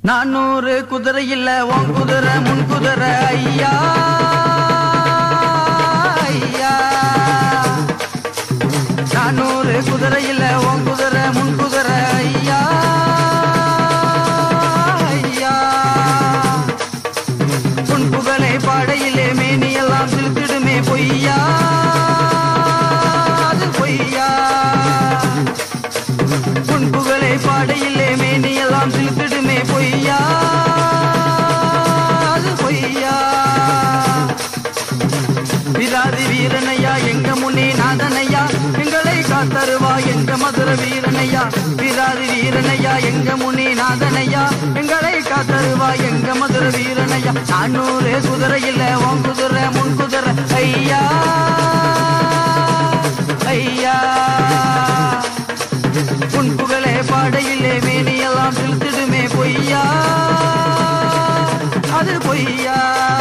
நானூறு குதிரை இல்ல உன் குதிரை முன் குதிரை ஐயா ஐயா நானூறு குதிரை இல்ல உன் குதிரை முன் குதிரை ஐயா ஐயா உன் புகழை பாடையிலே மேனியெல்லாம் சிலுத்திடுமே பொய்யா அது பொய்யா உன் புகழை பாடையிலே மேனியெல்லாம் சிலுத்திடுமே பொய்யா அது பொய்யா விராதி வீரனையா எங்க முனி நாதனையா எங்களை காத்தருவா எங்க மதுர வீரனையா விராதி வீரனையா எங்க முனி நாதனையா எங்களை காத்தருவா எங்க மதுர வீரனையா நானூறு குதிரை இல்ல உன் குதிரை முன் குதிரை ஐயா ஐயா உன் புகழே பாடையிலே மேனியெல்லாம் செலுத்திடுமே பொய்யா அது பொய்யா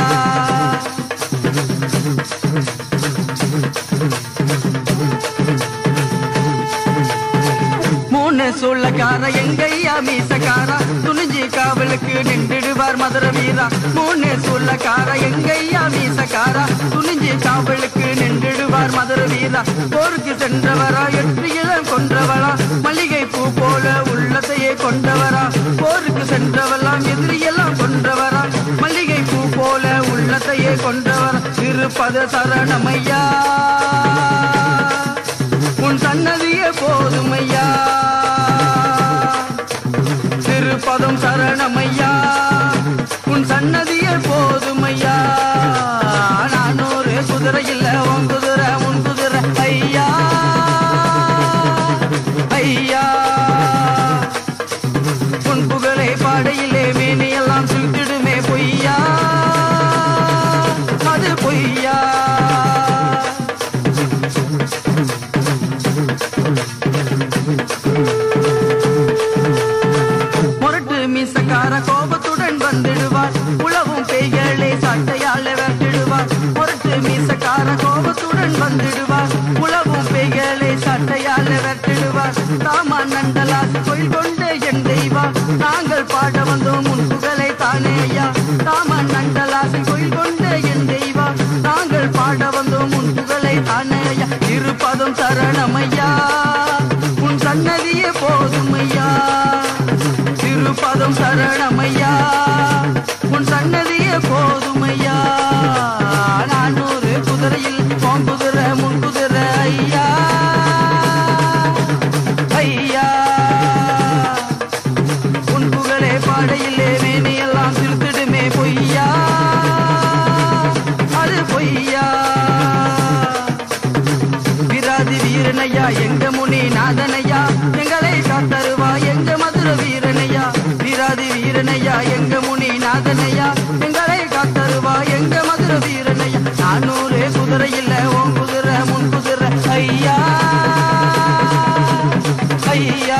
மூணு சூழக்கார எங்கையா மீசக்காரா துணிஞ்சி காவலுக்கு நின்றுடுவார் மதுர வீரா மூணு சூழக்கார எங்கையா மீசக்காரா துணிஞ்சி காவலுக்கு நின்றுடுவார் மதுர வீரா போருக்கு சென்றவரா எற்றியிலம் கொன்றவரா மல்லிகை பூ போல உள்ளத்தையே கொண்டவரா போருக்கு சென்றவெல்லாம் எதிரியெல்லாம் கொன்றவரா மல்லிகை பூ போல உள்ளத்தையே கொன்றவரா திருப்பத சரணமையா உன் சன்னதியே போதுமையா திருப்பதம் சரணமையா உன் சன்னதியே போதுமையா நானூறு குதிரை இல்ல உன் குதிரை உன் குதிரை ஐயா ஐயா உன் புகழை பாடையிலே மேனியெல்லாம் சுத்திடுமே பொய்யா அது பொய்யா முரட்டு மீசக்கார கோபத்துடன் வந்துடுவார் உழவும் பேய்களே சட்டையால விரட்டிடுவார் முரட்டு மீசக்கார கோபத்துடன் வந்துடுவார் உழவும் பேய்களே சட்டையால விரட்டிடுவார் தாமா நண்டலாசி கோயில் கொண்டு என் தெய்வா நாங்கள் பாட வந்தோம் உன் புகழை தானே ஐயா தாமா நண்டலாசி கோயில் கொண்டு என் தெய்வா நாங்கள் பாட வந்தோம் உன் புகழை தானே ஐயா இருப்பதும் சரணமையா உன் சன்னதியே போதும் ஐயா திருப்பதம் சரணமையா உன் சன்னதியே போதுமையா நானூறு குதிரையில் போம் குதிரை முன் குதிரை ஐயா ஐயா உன் புகழே பாடையிலே மேனியெல்லாம் திருத்திடுமே பொய்யா அது பொய்யா விராதி வீரனையா எங்க முனி நாதனையா எங்களை காத்தருவா எங்க மதுர வீரனையா விராதி வீரனையா எங்க முனி நாதனையா எங்களை காத்தருவா எங்க மதுர வீரனையா நானூறு குதிரை இல்ல உன் குதிரை முன் குதிரை ஐயா ஐயா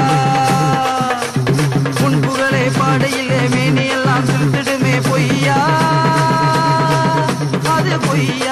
உன் புகழை பாடையிலே மேனியெல்லாம் திருத்திடுமே பொய்யா அது பொய்யா